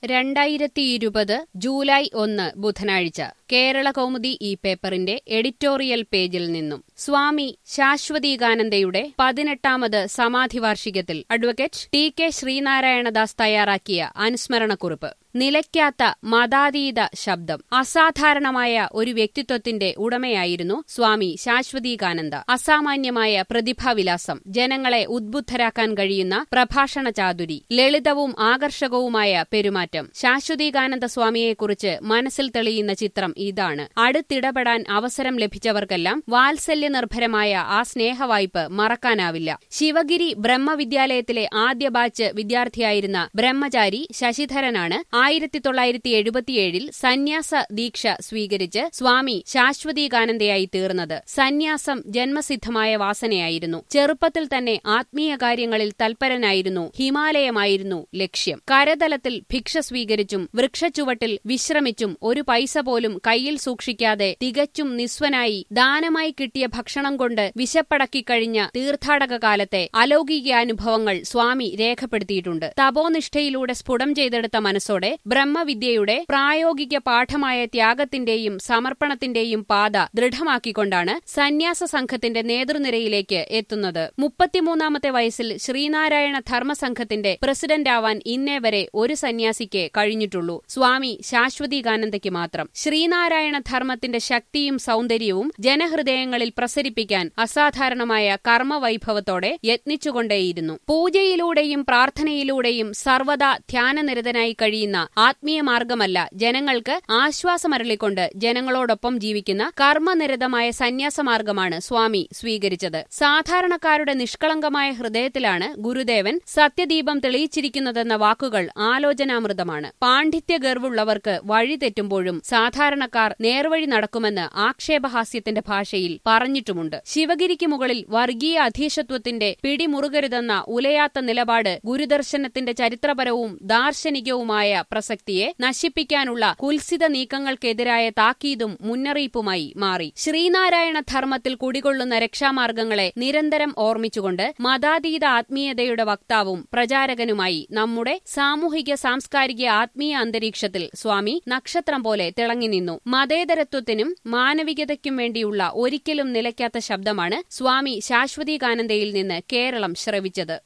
രണ്ടായിരത്തി ഇരുപത് ജൂലൈ ഒന്ന് ബുധനാഴ്ച കേരള കൗമുദി ഈ പേപ്പറിന്റെ എഡിറ്റോറിയൽ പേജിൽ നിന്നും സ്വാമി ശാശ്വതീകാനന്ദയുടെ പതിനെട്ടാമത് സമാധി വാർഷികത്തിൽ അഡ്വക്കേറ്റ് ടി കെ ശ്രീനാരായണദാസ് തയ്യാറാക്കിയ അനുസ്മരണക്കുറിപ്പ് നിലയ്ക്കാത്ത മതാതീത ശബ്ദം അസാധാരണമായ ഒരു വ്യക്തിത്വത്തിന്റെ ഉടമയായിരുന്നു സ്വാമി ശാശ്വതീകാനന്ദ അസാമാന്യമായ പ്രതിഭാവിലാസം ജനങ്ങളെ ഉദ്ബുദ്ധരാക്കാൻ കഴിയുന്ന പ്രഭാഷണ ചാതുരി ലളിതവും ആകർഷകവുമായ പെരുമാറ്റം ശാശ്വതീകാനന്ദ സ്വാമിയെക്കുറിച്ച് മനസ്സിൽ തെളിയുന്ന ചിത്രം ഇതാണ് അടുത്തിടപെടാൻ അവസരം ലഭിച്ചവർക്കെല്ലാം വാത്സല്യനിർഭരമായ ആ സ്നേഹവായ്പ് മറക്കാനാവില്ല ശിവഗിരി ബ്രഹ്മവിദ്യാലയത്തിലെ ആദ്യ ബാച്ച് വിദ്യാർത്ഥിയായിരുന്ന ബ്രഹ്മചാരി ശശിധരനാണ് ആയിരത്തി തൊള്ളായിരത്തി എഴുപത്തിയേഴിൽ സന്യാസ ദീക്ഷ സ്വീകരിച്ച് സ്വാമി ശാശ്വതീകാനന്ദയായി തീർന്നത് സന്യാസം ജന്മസിദ്ധമായ വാസനയായിരുന്നു ചെറുപ്പത്തിൽ തന്നെ ആത്മീയ കാര്യങ്ങളിൽ തൽപരനായിരുന്നു ഹിമാലയമായിരുന്നു ലക്ഷ്യം കരതലത്തിൽ ഭിക്ഷ സ്വീകരിച്ചും വൃക്ഷച്ചുവട്ടിൽ വിശ്രമിച്ചും ഒരു പൈസ പോലും കയ്യിൽ സൂക്ഷിക്കാതെ തികച്ചും നിസ്വനായി ദാനമായി കിട്ടിയ ഭക്ഷണം കൊണ്ട് വിശപ്പടക്കിക്കഴിഞ്ഞ തീർത്ഥാടക കാലത്തെ അലൗകികാനുഭവങ്ങൾ സ്വാമി രേഖപ്പെടുത്തിയിട്ടുണ്ട് തപോനിഷ്ഠയിലൂടെ സ്ഫുടം ചെയ്തെടുത്ത മനസ്സോടെ ബ്രഹ്മവിദ്യയുടെ പ്രായോഗിക പാഠമായ ത്യാഗത്തിന്റെയും സമർപ്പണത്തിന്റെയും പാത ദൃഢമാക്കിക്കൊണ്ടാണ് സന്യാസ സംഘത്തിന്റെ നേതൃനിരയിലേക്ക് എത്തുന്നത് മുപ്പത്തിമൂന്നാമത്തെ വയസ്സിൽ ശ്രീനാരായണ ധർമ്മസംഘത്തിന്റെ പ്രസിഡന്റാവാൻ ഇന്നേ വരെ ഒരു സന്യാസിക്ക് കഴിഞ്ഞിട്ടുള്ളൂ സ്വാമി ശാശ്വതീകാനന്ദയ്ക്ക് മാത്രം ശ്രീനാരായണ ധർമ്മത്തിന്റെ ശക്തിയും സൗന്ദര്യവും ജനഹൃദയങ്ങളിൽ പ്രസരിപ്പിക്കാൻ അസാധാരണമായ കർമ്മവൈഭവത്തോടെ യത്നിച്ചുകൊണ്ടേയിരുന്നു പൂജയിലൂടെയും പ്രാർത്ഥനയിലൂടെയും സർവദാ ധ്യാനനിരതനായി കഴിയുന്ന ആത്മീയ മാർഗമല്ല ജനങ്ങൾക്ക് ആശ്വാസമരളിക്കൊണ്ട് ജനങ്ങളോടൊപ്പം ജീവിക്കുന്ന കർമ്മനിരതമായ സന്യാസമാർഗമാണ് സ്വാമി സ്വീകരിച്ചത് സാധാരണക്കാരുടെ നിഷ്കളങ്കമായ ഹൃദയത്തിലാണ് ഗുരുദേവൻ സത്യദീപം തെളിയിച്ചിരിക്കുന്നതെന്ന വാക്കുകൾ ആലോചനാമൃതമാണ് പാണ്ഡിത്യ ഗർവുള്ളവർക്ക് വഴി തെറ്റുമ്പോഴും സാധാരണക്കാർ നേർവഴി നടക്കുമെന്ന് ആക്ഷേപഹാസ്യത്തിന്റെ ഭാഷയിൽ പറഞ്ഞിട്ടുമുണ്ട് ശിവഗിരിക്ക് മുകളിൽ വർഗീയ അധീശത്വത്തിന്റെ പിടിമുറുകരുതെന്ന ഉലയാത്ത നിലപാട് ഗുരുദർശനത്തിന്റെ ചരിത്രപരവും ദാർശനികവുമായ പ്രസക്തിയെ നശിപ്പിക്കാനുള്ള കുൽസിത നീക്കങ്ങൾക്കെതിരായ താക്കീതും മുന്നറിയിപ്പുമായി മാറി ശ്രീനാരായണ ധർമ്മത്തിൽ കുടികൊള്ളുന്ന രക്ഷാമാർഗങ്ങളെ നിരന്തരം ഓർമ്മിച്ചുകൊണ്ട് മതാതീത ആത്മീയതയുടെ വക്താവും പ്രചാരകനുമായി നമ്മുടെ സാമൂഹിക സാംസ്കാരിക ആത്മീയ അന്തരീക്ഷത്തിൽ സ്വാമി നക്ഷത്രം പോലെ തിളങ്ങി നിന്നു മതേതരത്വത്തിനും മാനവികതയ്ക്കും വേണ്ടിയുള്ള ഒരിക്കലും നിലയ്ക്കാത്ത ശബ്ദമാണ് സ്വാമി ശാശ്വതീകാനന്ദയിൽ നിന്ന് കേരളം ശ്രവിച്ചത്